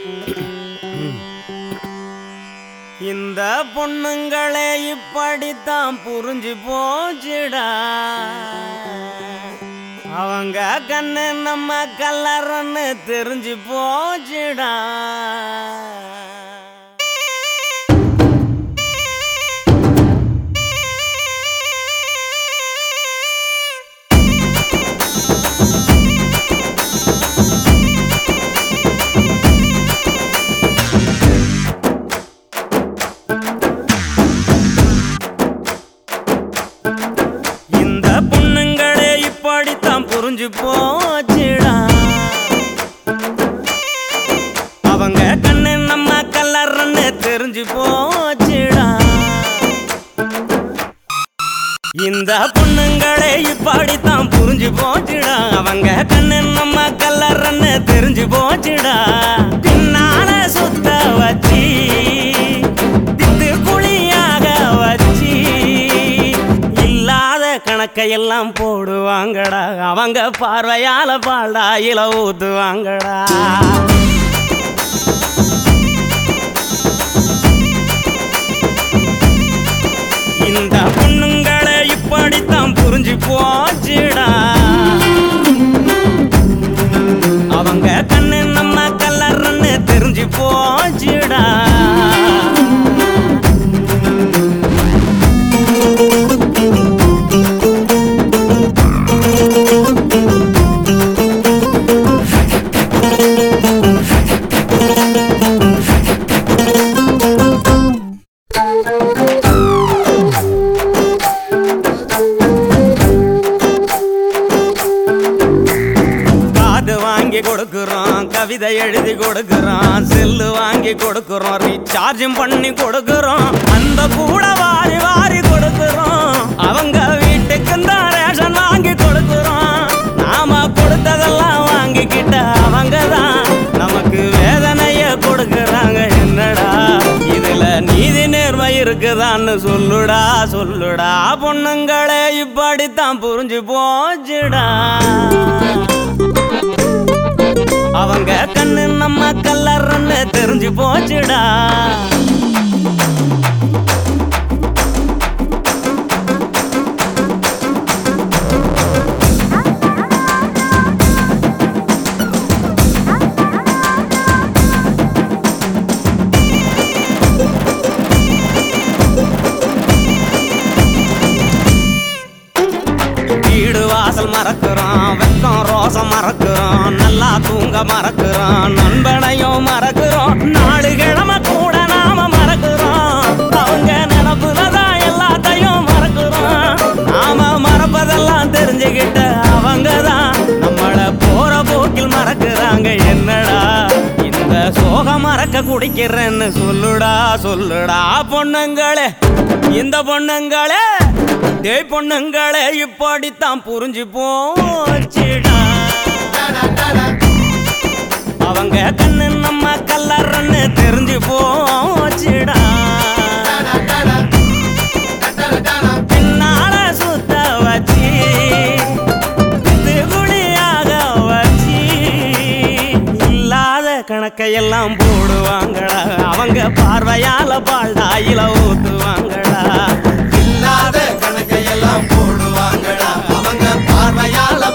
இந்த பொண்ணுங்களே இப்படித்தான் புரிஞ்சு போச்சுடா அவங்க கண்ணு நம்ம கல்லறன்னு தெரிஞ்சு போச்சுடா இந்த பொண்ணுங்களே இப்படித்தான் புரிஞ்சு போச்சுடா அவங்க கண்ணு நம்ம கல்லறன்னு தெரிஞ்சு போச்சுடா இந்த பொண்ணுங்களே இப்படித்தான் புரிஞ்சு போச்சுடா அவங்க கண்ணு நம்ம கல்லறன்னு தெரிஞ்சு போச்சுடா பின்னால சுத்த வச்சு திட்டு குழியாக வச்சு இல்லாத கணக்கையெல்லாம் போடுவாங்கடா அவங்க பார்வையால பால்டா இல ஊத்துவாங்கடா இந்த பொண்ணுங்களை இப்படித்தான் புரிஞ்சு போச்சுடா அவங்க கண்ணு நம்ம கல்லறன்னு தெரிஞ்சு போச்சுடா காது வாங்கி கொடுக்குறோம் கவிதை எழுதி கொடுக்குறோம் செல்லு வாங்கி கொடுக்குறோம் ரீசார்ஜும் பண்ணி கொடுக்குறோம் அந்த கூட வாரி வாரி கொடுக்குறோம் அவங்க வீட்டுக்கு தான் ரேஷன் வாங்கி கொடுக்குறோம் நாம கொடுத்ததெல்லாம் வாங்கிக்கிட்ட அவங்க தான் நமக்கு வேதனைய கொடுக்குறாங்க என்னடா இதுல நீதி நேர்மை இருக்குதான்னு சொல்லுடா சொல்லுடா பொண்ணுங்களே இப்படித்தான் புரிஞ்சு போச்சுடா அவங்க கண்ணு நம்ம கல்லறன்னு தெரிஞ்சு போச்சுடா வீடு வாசல் மறக்கிறோம் வெக்கம் ரோசம் மறக்கிறோம் நல்லா தூங்க மறக்கிறோம் நண்பனையும் மறக்கிறோம் நாலு கிழமை கூட நாம மறக்கிறோம் அவங்க நினப்புலதான் எல்லாத்தையும் மறக்கிறோம் நாம மறப்பதெல்லாம் தெரிஞ்சுக்கிட்ட அவங்க தான் நம்மள போற போக்கில் மறக்கிறாங்க என்னடா இந்த சோகம் மறக்க குடிக்கிறேன்னு சொல்லுடா சொல்லுடா பொண்ணுங்களே இந்த பொண்ணுங்களே டேய் பொண்ணுங்களே இப்படித்தான் புரிஞ்சு போச்சுடா அவங்க கண்ணு நம்ம கல்லறன்னு தெரிஞ்சு போச்சுடா பின்னால சுத்த வச்சு இது குழியாக வச்சு இல்லாத கணக்கையெல்லாம் போடுவாங்கடா அவங்க பார்வையால பால்டாயில ஊத்துவாங்கடா இல்லாத கணக்கையெல்லாம் போடுவாங்கடா அவங்க பார்வையால